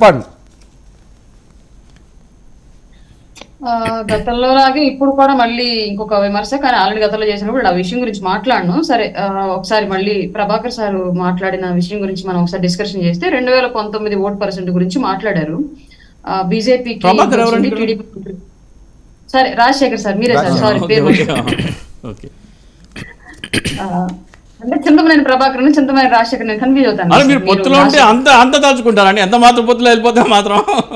Respond ఆ, గతంలో లాగే ఇప్పుడు కూడా మళ్ళీ ఇంకొక విమర్శ కానీ ఆల్రెడీ గతంలో చేసినప్పుడు ఆ విషయం గురించి మాట్లాడను సరే ఆ, ఒకసారి మళ్ళీ ప్రభాకర్ సార్ మాట్లాడిన విషయం గురించి మనం ఒకసారి డిస్కషన్ చేస్తే రెండు వేల పంతొమ్మిది ఓట్ పర్సెంట్ గురించి మాట్లాడారు బీజేపీకి ప్రభాకర్ ఎవరండి ఇక్కడ? టీడీపీ సరే రాజశేఖర్ సార్ మీరే సార్ సారీ ఓకే పేరు ఓకే ఓకే ఆ, అంటే చింతమనేని ప్రభాకర్ చింతమనేని రాజశేఖర్ నేను కన్ఫ్యూజ్ అవుతాను అలా మీరు పొత్తులో ఉంటే అంత అంత దాచుకుంటారండి ఎంత మాత్రం పొత్తులో వెళ్ళిపోతే మాత్రం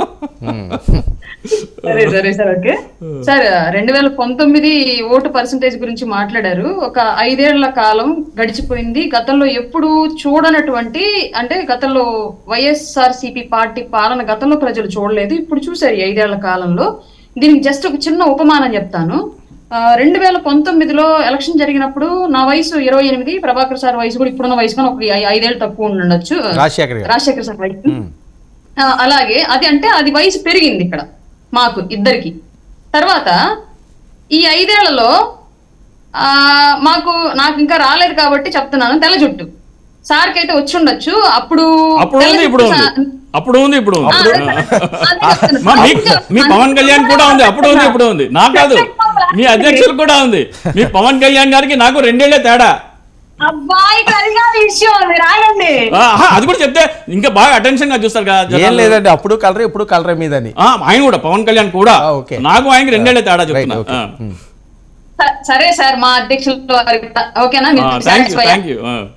సరే సరే సార్ ఓకే సార్ రెండు వేల పంతొమ్మిది ఓటు పర్సంటేజ్ గురించి మాట్లాడారు ఒక ఐదేళ్ల కాలం గడిచిపోయింది గతంలో ఎప్పుడు చూడనటువంటి అంటే గతంలో వైఎస్ఆర్ సిపి పార్టీ పాలన గతంలో ప్రజలు చూడలేదు ఇప్పుడు చూశారు ఈ ఐదేళ్ల కాలంలో దీనికి జస్ట్ ఒక చిన్న ఉపమానం చెప్తాను ఆ, రెండు వేల పంతొమ్మిదిలో ఎలక్షన్ జరిగినప్పుడు నా వయసు ఇరవై ఎనిమిది ప్రభాకర్ సార్ వయసు కూడా ఇప్పుడున్న వయసు కన్నా ఒక ఐ- ఐదేళ్ళు తక్కువ ఉండొచ్చు రాజశేఖర్ గారు రాజశేఖర్ సార్ వయసు ఆ, అలాగే అది అంటే అది వయసు పెరిగింది ఇక్కడ మాకు ఇద్దరికి తర్వాత ఈ ఐదేళ్లలో ఆ మాకు నాకు ఇంకా రాలేదు కాబట్టి చెప్తున్నాను తెల్ల జుట్టు సార్కి అయితే వచ్చి ఉండొచ్చు అప్పుడు అప్పుడు తెల్ల ఉంది ఇప్పుడు జుట్టు ఉంది సా- అప్పుడు ఉంది ఇప్పుడు ఉంది ఆ, అదే చెప్తున్నా. మా మీ అప్పుడు మీ పవన్ కళ్యాణ్ కూడా ఉంది అప్పుడు ఉంది ఇప్పుడు ఉంది నాకు కాదు మీ అధ్యక్షులు కూడా ఉంది మీ పవన్ కళ్యాణ్ గారికి నాకు రెండేళ్లే తేడా అబ్బాయి కలిగా విషయం మీరు ఆగండి ఆ, ఆహా, అది కూడా చెప్తే ఇంకా బాగా అటెన్షన్ గా చూస్తారు కదా ఏం జనాలు. లేదండి అప్పుడు కలరే ఇప్పుడు కలరే మీదని ఆ, ఆయన కూడా పవన్ కళ్యాణ్ కూడా ఆ, ఓకే. నాకు ఆయనకి రెండేళ్లే తేడా చెప్తున్నా ఓకే. ఆ. స- సరే సార్ మా అధ్యక్షులు వారికి త- ఓకేనా ఆ, మీరు thank you satisfy? Thank you ఆ.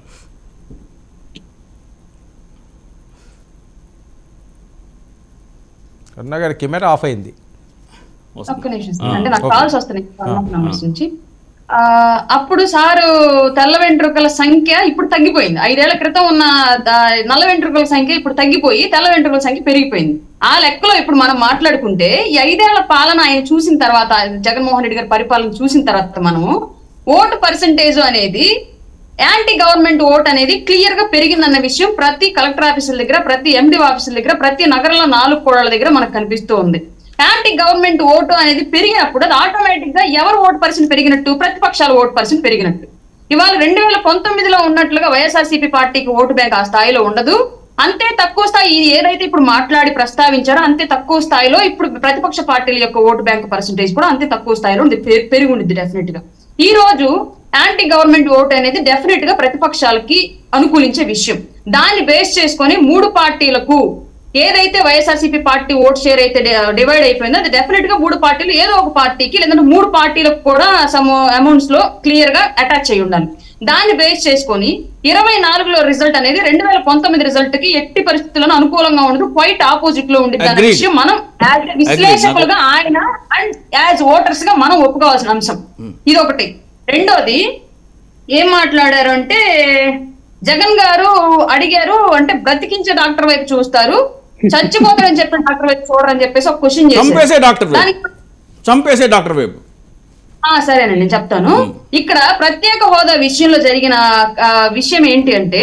కరుణ గారి కెమెరా ఆఫ్ అయింది వస్తుంది. ఒక్క నిమిషం ఆ, సార్. అంటే నాకు ఓకే. కాల్స్ వస్తున్నాయి కాల్ నంబర్స్ నుంచి ఆ, అప్పుడు సారు తెల్ల వెంట్రుకల సంఖ్య ఇప్పుడు తగ్గిపోయింది ఐదేళ్ల క్రితం ఉన్న ద- నల్ల వెంట్రుకల సంఖ్య ఇప్పుడు తగ్గిపోయి తెల్ల వెంట్రుకల సంఖ్య పెరిగిపోయింది ఆ లెక్కలో ఇప్పుడు మనం మాట్లాడుకుంటే ఈ ఐదేళ్ల పాలన ఆయన చూసిన తర్వాత జగన్మోహన్ రెడ్డి గారి పరిపాలన చూసిన తర్వాత మనము ఓటు పర్సంటేజ్ అనేది యాంటీ గవర్నమెంట్ ఓట్ అనేది క్లియర్ గా పెరిగిందన్న విషయం ప్రతి కలెక్టర్ ఆఫీసుల దగ్గర ప్రతి ఎండి ఆఫీసుల దగ్గర ప్రతి నగరంలో నాలుగు కోడల దగ్గర మనకు కనిపిస్తూ ఉంది యాంటీ గవర్నమెంట్ ఓటు అనేది పెరిగినప్పుడు అది ఆటోమేటిక్ గా ఎవరు ఓటు పర్సెంట్ పెరిగినట్టు ప్రతిపక్షాల ఓటు పర్సెంట్ పెరిగినట్టు ఇవాళ రెండు వేల పంతొమ్మిదిలో ఉన్నట్లుగా వైఎస్ఆర్సీపీ పార్టీకి ఓటు బ్యాంక్ ఆ స్థాయిలో ఉండదు అంతే తక్కువ స్థాయి ఇది ఏదైతే ఇప్పుడు మాట్లాడి ప్రస్తావించారో అంతే తక్కువ స్థాయిలో ఇప్పుడు ప్రతిపక్ష పార్టీల యొక్క ఓటు బ్యాంక్ పర్సంటేజ్ కూడా అంతే తక్కువ స్థాయిలో ఉంది పె- పెరిగి ఉండిద్ది డెఫినెట్ గా ఈ రోజు యాంటీ గవర్నమెంట్ ఓట్ అనేది డెఫినెట్ గా ప్రతిపక్షాలకి అనుకూలించే విషయం దాన్ని బేస్ చేసుకొని మూడు పార్టీలకు ఏదైతే వైఎస్ఆర్సీపీ పార్టీ ఓట్ షేర్ అయితే డివైడ్ అయిపోయిందో అది డెఫినెట్ గా మూడు పార్టీలు ఏదో ఒక పార్టీకి లేదంటే మూడు పార్టీలకు కూడా సమ్ అమౌంట్స్ లో క్లియర్ గా అటాచ్ అయి ఉండాలి దాన్ని బేస్ చేసుకొని ఇరవై నాలుగులో రిజల్ట్ అనేది రెండు వేల పంతొమ్మిది రిజల్ట్ కి ఎట్టి పరిస్థితుల్లో అనుకూలంగా ఉండదు క్వైట్ ఆపోజిట్ లో ఉండిద్ది అనే Agreed. విషయం మనం as a విశ్లేషకులుగా ఆయన అండ్ యాజ్ ఓటర్స్ గా మనం ఒప్పుకోవాల్సిన అంశం ఇది ఒకటి రెండోది ఏం మాట్లాడారు అంటే జగన్ గారు అడిగారు అంటే బ్రతికించే డాక్టర్ వైపు చూస్తారు చచ్చిపోతారని చెప్పిన డాక్టర్ వైపు చూడరని చెప్పేసి ఒక క్వశ్చన్ చంపేసే చేశారు డాక్టర్ వైపు దానికి చంపేసే డాక్టర్ వైపు ఆ సరేనండి నేను చెప్తాను ఇక్కడ ప్రత్యేక హోదా విషయంలో జరిగిన ఆ, విషయం ఏంటి అంటే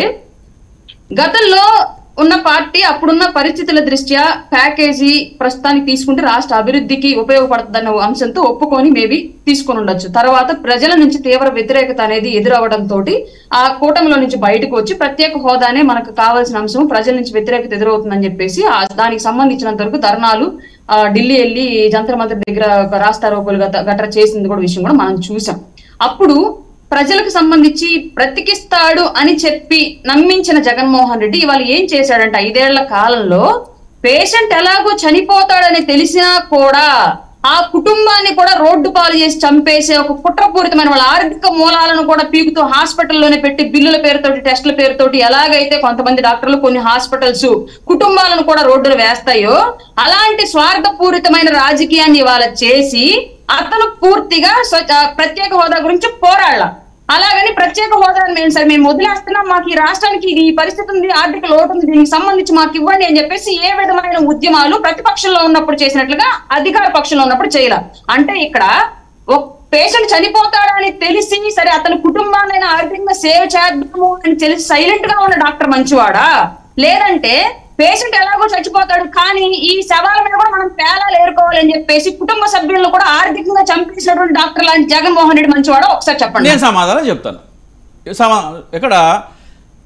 గతంలో ఉన్న పార్టీ అప్పుడున్న పరిస్థితుల దృష్ట్యా ప్యాకేజీ ప్రస్తుతానికి తీసుకుంటే రాష్ట్ర అభివృద్ధికి ఉపయోగపడుతుందన్న అంశంతో ఒప్పుకొని మేబీ తీసుకొని ఉండొచ్చు తర్వాత ప్రజల నుంచి తీవ్ర వ్యతిరేకత అనేది ఎదురవ్వడం తోటి ఆ కూటమిలో నుంచి బయటకు వచ్చి ప్రత్యేక హోదానే మనకు కావాల్సిన అంశం ప్రజల నుంచి వ్యతిరేకత ఎదురవుతుందని చెప్పేసి ఆ దానికి సంబంధించినంత వరకు ధర్నాలు ఆ, ఢిల్లీ వెళ్ళి జంతర్ మంతర్ దగ్గర ఒక రాస్తారోకోలు గత గట్రా చేసింది కూడా విషయం కూడా మనం చూసాం అప్పుడు ప్రజలకు సంబంధించి బ్రతికిస్తాడు అని చెప్పి నమ్మించిన జగన్మోహన్ రెడ్డి ఇవాళ ఏం చేశాడంటే ఐదేళ్ల కాలంలో పేషెంట్ ఎలాగో చనిపోతాడని తెలిసినా కూడా ఆ కుటుంబాన్ని కూడా రోడ్డు పాలు చేసి చంపేసే ఒక కుట్రపూరితమైన వాళ్ళ ఆర్థిక మూలాలను కూడా పీకుతూ హాస్పిటల్లోనే పెట్టి బిల్లుల పేరుతోటి టెస్టుల పేరుతోటి ఎలాగైతే కొంతమంది డాక్టర్లు కొన్ని హాస్పిటల్స్ కుటుంబాలను కూడా రోడ్డును వేస్తాయో అలాంటి స్వార్థపూరితమైన రాజకీయాన్ని ఇవాళ చేసి అతను పూర్తిగా స్వ- ఆ, ప్రత్యేక హోదా గురించి పోరాడాల అలాగని ప్రత్యేక హోదా మేము సరే మేము వదిలేస్తున్నాం మాకు ఈ రాష్ట్రానికి ఇది ఈ పరిస్థితి ఉంది ఆర్థిక లోటు ఉంది దీనికి సంబంధించి మాకు ఇవ్వండి అని చెప్పేసి ఏ విధమైన ఉద్యమాలు ప్రతిపక్షంలో ఉన్నప్పుడు చేసినట్లుగా అధికార పక్షంలో ఉన్నప్పుడు చేయాల అంటే ఇక్కడ ఒక పేషెంట్ చనిపోతాడని తెలిసి సరే అతని కుటుంబాన్ని ఆర్థికంగా సేవ్ చేద్దాము అని తెలిసి సైలెంట్ గా ఉన్న డాక్టర్ మంచివాడా లేదంటే పేషెంట్ ఎలాగో చచ్చిపోతాడు కానీ ఈ శవాల మీద కూడా మనం పేలాలు ఏరుకోవాలని చెప్పేసి కుటుంబ సభ్యులను కూడా ఆర్థికంగా చంపేసినటువంటి డాక్టర్ లాంటి జగన్మోహన్ రెడ్డి మంచివాడా ఒకసారి చెప్పండి నేను సమాధానం చెప్తాను సమా ఇక్కడ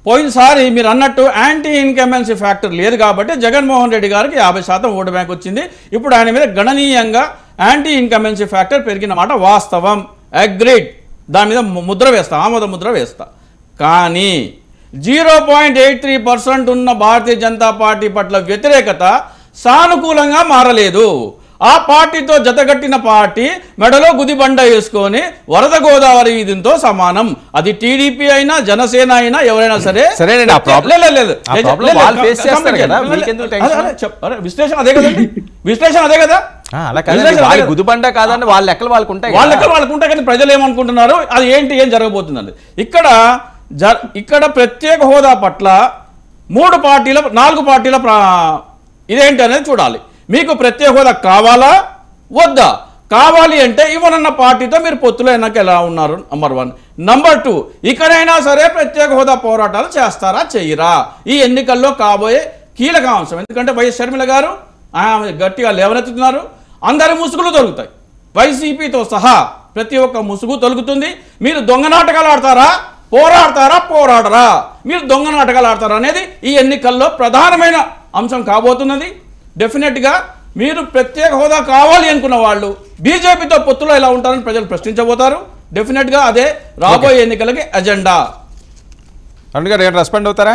పోయినసారి మీరు అన్నట్టు యాంటీ ఇన్కమెన్సీ ఫ్యాక్టర్ లేదు కాబట్టి జగన్మోహన్ రెడ్డి గారికి యాభై శాతం ఓటు బ్యాంక్ వచ్చింది ఇప్పుడు ఆయన మీద గణనీయంగా యాంటీ ఇన్కమెన్సీ ఫ్యాక్టర్ పెరిగిన మాట వాస్తవం అగ్రీడ్ దాని మీద ము- ముద్ర వేస్తా ఆమోద ముద్ర వేస్తా కానీ zero point eight three percent ఉన్న భారతీయ జనతా పార్టీ పట్ల వ్యతిరేకత సానుకూలంగా మారలేదు ఆ పార్టీతో జతగట్టిన పార్టీ మెడలో గుదిబండ వేసుకొని వరద గోదావరి వీధితో సమానం అది టీడీపీ అయినా జనసేన అయినా ఎవరైనా సరే సరేనండి, ఆ problem- లే, లే, లేదు. ఆ లే, problem లే, లే, వాళ్ళు face కంప్లీట్ చేస్తారు చేయండి. కదా, లే, లే, మీకెందుకు అదే, tension? అదే, చెప్- అరే, విశ్లేషణ అదే కదండి విశ్లేషణ అదే కదా ఆ, అలా కాదండి విశ్లేషణ అదే వాళ్ళ కదా. గుదిబండ కాదండి వాళ్ళ లెక్కలు వాళ్ళకు ఉంటాయి వాళ్ళ కదా. లెక్కలు వాళ్ళకు ఉంటాయి కానీ ప్రజలు ఏమనుకుంటున్నారు అది ఏంటి ఏం జరగబోతుందండి ఇక్కడ జ ఇక్కడ ప్రత్యేక హోదా పట్ల మూడు పార్టీల నాలుగు పార్టీల ప్రా- ఇదేంటి అనేది చూడాలి మీకు ప్రత్యేక హోదా కావాలా వద్దా కావాలి అంటే ఇవ్వనన్న పార్టీతో మీరు పొత్తులో ఎన్నక ఎలా ఉన్నారు నంబర్ వన్ నంబర్ టూ ఇకనైనా సరే ప్రత్యేక హోదా పోరాటాలు చేస్తారా చెయ్యరా ఈ ఎన్నికల్లో కాబోయే కీలక అంశం ఎందుకంటే వైఎస్ షర్మిల గారు ఆమె గట్టిగా లేవనెత్తుతున్నారు అందరి ముసుగులు దొరుకుతాయి వైసీపీతో సహా ప్రతి ఒక్క ముసుగు తొలుగుతుంది మీరు దొంగ నాటకాలు ఆడతారా పోరాడతారా పోరాడరా మీరు దొంగ నాటకాలు ఆడతారా అనేది ఈ ఎన్నికల్లో ప్రధానమైన అంశం కాబోతున్నది డెఫినెట్గా మీరు ప్రత్యేక హోదా కావాలి అనుకున్న వాళ్ళు బీజేపీతో పొత్తులో ఎలా ఉంటారని ప్రజలు ప్రశ్నించబోతారు డెఫినెట్గా అదే రాబోయే ఎన్నికలకి అజెండా అరుణ్ గారు ఏం రెస్పాండ్ అవుతారా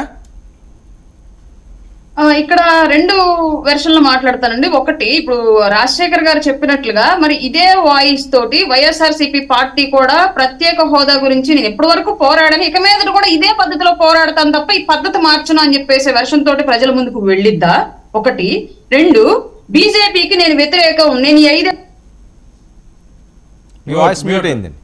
ఆ, ఇక్కడ రెండు వెర్షన్లు మాట్లాడతానండి ఒకటి ఇప్పుడు రాజశేఖర్ గారు చెప్పినట్లుగా మరి ఇదే వాయిస్ తోటి వైఎస్ఆర్ పార్టీ కూడా ప్రత్యేక హోదా గురించి నేను ఎప్పటి వరకు పోరాడని ఇక మీద కూడా ఇదే పద్ధతిలో పోరాడతాను తప్ప ఈ పద్ధతి మార్చును అని చెప్పేసి వెర్షన్ తోటి ప్రజల ముందుకు వెళ్ళిద్దా ఒకటి రెండు బీజేపీకి నేను వ్యతిరేకం నేను ఈ ఐదు మీ Mute, వాయిస్ మ్యూట్ mute. అయింది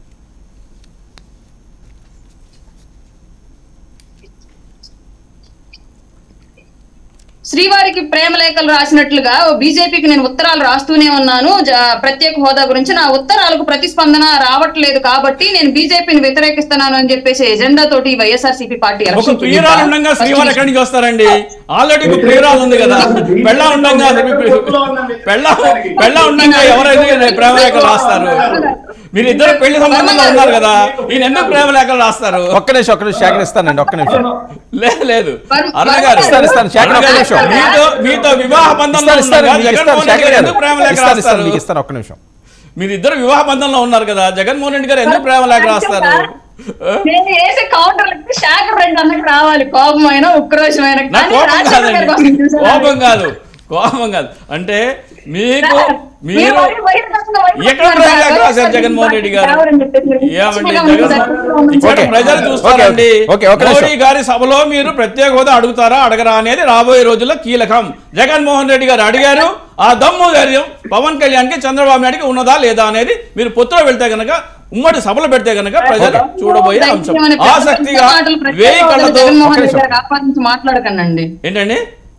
శ్రీవారికి ప్రేమ లేఖలు రాసినట్లుగా బీజేపీకి నేను ఉత్తరాలు రాస్తూనే ఉన్నాను జ- ప్రత్యేక హోదా గురించి నా ఉత్తరాలకు ప్రతిస్పందన రావట్లేదు కాబట్టి నేను బీజేపీని వ్యతిరేకిస్తున్నాను అని చెప్పేసి ఎజెండా తోటి వైఎస్ఆర్సీపీ పార్టీ ఒక ఎలక్షన్ ప్రియురాలు ఉండగా శ్రీవారు ఎక్కడి నుంచి వస్తారండి ఆల్రెడీ ఒక ప్రియురాలు ఉంది కదా పెళ్ళ ఉండగా పెళ్ళ పెళ్ళ ఉండగా ఎవరైనా ప్రేమ లేఖలు రాస్తారు మీరు ఇద్దరు పెళ్లి సంబంధంలో ఉన్నారు కదా ఈయన ఎందుకు ప్రేమ లేఖలు రాస్తారు ఒక్క నిమిషం ఒక్క నిమిషం శేఖర్ ఇస్తానండి ఒక్క నిమిషం లేదు లేదు వరుణ్ అరుణ గారు ఇస్తాను, ఇస్తాను. శేఖర్, ఒక్క అరుణ గారు, నిమిషం. మీతో మీతో వివాహ బంధంలో ఇస్తాను ఇస్తాను ఉండగా మీకు ఇస్తాను జగన్మోహన్ రెడ్డి శేఖర్ గారు గారు ఎందుకు ప్రేమ లేఖ ఇస్తాను ఇస్తాను రాస్తారు మీకు ఇస్తాను ఒక్క నిమిషం మీరు ఇద్దరు వివాహ బంధంలో ఉన్నారు కదా జగన్మోహన్ రెడ్డి గారు ఎందుకు ప్రేమ లేఖ రాస్తారు నేను వేసే కౌంటర్ శాఖర్ రెండు అన్నకు రావాలి కోపమైన ఉక్రోషమైన నా కానీ కోపం రాజశేఖర్ గారి కోసం కాదండి చూసారా? కోపం కాదు కోపం కాదు అంటే మీకు మీరు మీరు మరి బహిరంగంగా వైపు ఎక్కడ ప్రేమ లేఖ రాశారు జగన్మోహన్ రెడ్డి గారు రావాలని చెప్పేసి మీరు ఏమండి ఖచ్చితంగా జగన్ ఇక్కడ ఓకే. ప్రజలు చూస్తారండి ఓకే, ఓకే, ఒక్క నిమిషం. మోడీ గారి సభలో మీరు ప్రత్యేక హోదా అడుగుతారా అడగరా అనేది రాబోయే రోజుల్లో కీలకం జగన్మోహన్ రెడ్డి గారు అడిగారు ఆ దమ్ము ధైర్యం పవన్ కళ్యాణ్ కి చంద్రబాబు నాయుడుకి ఉన్నదా లేదా అనేది మీరు పొత్తులో వెళ్తే గనక ఉమ్మడి సభలు పెడితే గనక ప్రజలు చూడబోయే అంశం దయచేసి మన ఆసక్తిగా మాటలు ప్రత్యేక వేయి హోదా కళ్ళతో జగన్మోహన్ ఒక్క రెడ్డి నిమిషం. గారికి ఆపాదించి మాట్లాడకండి ఏంటండి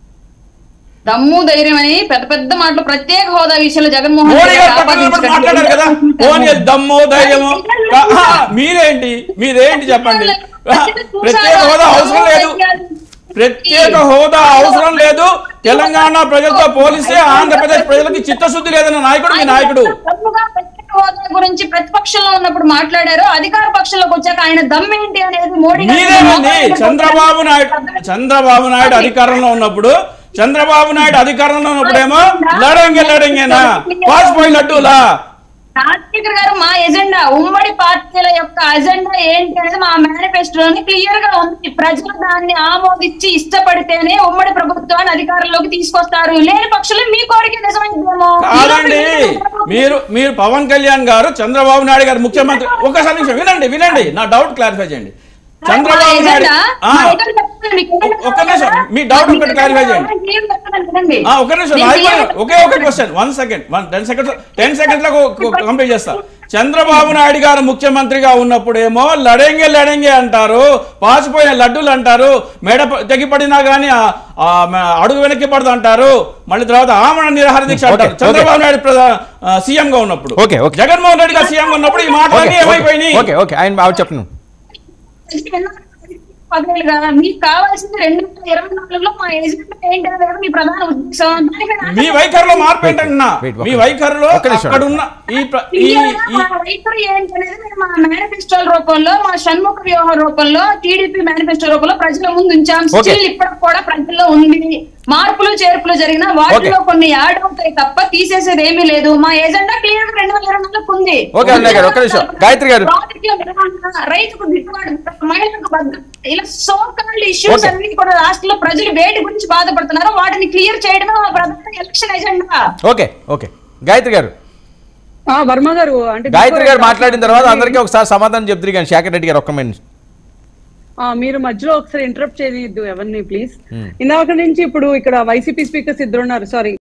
దమ్ము ధైర్యం అని పెద్ద పెద్ద మాటలు ప్రత్యేక హోదా విషయంలో జగన్మోహన్ మోడీ రెడ్డి గారు గారికి పక్కన నిలబడి ఆపాదించకండి. మాట్లాడారు కదా పోనీ అది దమ్ము ధైర్యము కా- ఆ, మీరేంటి మీరేంటి చెప్పండి ఆ, ప్రత్యేక హోదా అవసరం లేదు ప్రత్యేక హోదా అవసరం లేదు తెలంగాణ ప్రజలతో పోలిస్తే ఆంధ్రప్రదేశ్ ప్రజలకి చిత్తశుద్ధి లేదన్న నాయకుడు మీ నాయకుడు దమ్ముగా ప్రత్యేక హోదా గురించి ప్రతిపక్షంలో ఉన్నప్పుడు మాట్లాడారు అధికార పక్షంలోకి వచ్చాక ఆయన దమ్ ఏంటి అనేది మోడీ గారు మీరేనండి చంద్రబాబు నాయుడు చంద్రబాబు నాయుడు అధికారంలో ఉన్నప్పుడు చంద్రబాబు నాయుడు అధికారంలో ఉన్నప్పుడేమో లడంగే లడంగేనా పాసిపోయి లడ్డూలా రాజశేఖర్ గారు మా ఎజెండా ఉమ్మడి పార్టీల యొక్క ఎజెండా ఏంటి అనేది మా మేనిఫెస్టోని క్లియర్ గా ఉంది ప్రజలు దాన్ని ఆమోదించి ఇష్టపడితేనే ఉమ్మడి ప్రభుత్వాన్ని అధికారంలోకి తీసుకొస్తారు లేని పక్షంలో మీ కోరిక నిజమైందేమో కాదండి మీరు మీరు పవన్ కళ్యాణ్ గారు చంద్రబాబు నాయుడు గారు ముఖ్యమంత్రి ఒక్కసారి నిమిషం వినండి వినండి నా డౌట్ క్లారిఫై చేయండి చంద్రబాబు నాయుడు ఆ, ఒక్క నిమిషం మీ డౌట్ ఒకటి క్లారిఫై చేయండి ఆ, ఒక నిమిషం నా అయిపోయిన- ఒకే ఒక question one second one ten seconds ten seconds లో కంప్లీట్ చేస్తా చంద్రబాబు నాయుడు గారు ముఖ్యమంత్రిగా ఉన్నప్పుడేమో లడెంగే లడెంగే అంటారు పాసిపోయిన లడ్డూలు అంటారు మెడ ప- తెగిపడినా గానీ ఆ- ఆ మ- అడుగు వెనక్కి పడదు అంటారు మళ్ళీ తర్వాత ఆమరణ నిరాహార దీక్ష ఓకే, అంటారు ఓకే. చంద్రబాబు నాయుడు ప్రధా- ఆ, సీఎం గా ఉన్నప్పుడు ఓకే, ఓకే. జగన్మోహన్ రెడ్డి గారు సీఎం గా ఉన్నప్పుడు ఈ మాటలన్నీ ఓకే ఏమైపోయినాయి ఓకే ఓకే ఆయన ఆవిడ చెప్పను పదేళ్ళుగా మీకు కావాల్సింది రెండు వేల ఇరవై నాలుగులో మా ఎజెండా ఏంటి అనేది మీ ప్రధాన ఉద్దేశం దానికి నేను మీ వైఖరిలో మార్పు ఏంటన్నా wait, ఒక్క మీ నిమిషం. వైఖరిలో ఒక్క నిమిషం. అక్కడ ఉన్న ఈ ప్ర- ఈ క్లియర్గా ఈ మా వైఖరి ఏంటనేది మేము మా మేనిఫెస్టోల రూపంలో మా షణ్ముఖ వ్యూహ రూపంలో టీడీపీ మేనిఫెస్టో రూపంలో ప్రజల ముందు ఉంచాం Okay. స్టిల్ ఇప్పటికి కూడా ప్రజల్లో ఉంది మార్పులు చేర్పులు జరిగిన వాటిలో కొన్ని యాడ్ అవుతాయి తప్ప తీసేసేది ఏమీ లేదు మా ఎజెండా క్లియర్ గా రెండు వేల ఇరవై నాలుగుకు ఉంది Okay, అరుణ గారు, ఒక్క నిమిషం. గాయత్రి గారు. ప్రాజెక్టుల నిర్వహణ, రైతుకు గిట్టుబాటు ధర, మహిళలకు భద్రత ఇలా సో కాల్డ్ ఇష్యూస్ Okay. అన్ని కూడా రాష్ట్రంలో ప్రజలు వేటి గురించి బాధపడుతున్నారు వాటిని క్లియర్ చేయడమే మా ప్రధాన election agenda okay okay Gayatri గారు ఆ, వర్మ గారు అంటే గాయత్రి గారు before- మాట్లాడిన తర్వాత అందరికీ ఒకసారి సమాధానం చెప్తారు కానీ శేఖర్ రెడ్డి గారు ఒక్క మినిట్ ఆ, మీరు మధ్యలో ఒకసారి ఇంటరప్ట్ చేయలేదు ఎవరిని ప్లీజ్ ఇందాక నుంచి ఇప్పుడు ఇక్కడ వైసీపీ స్పీకర్స్ ఇద్దరు ఉన్నారు సారీ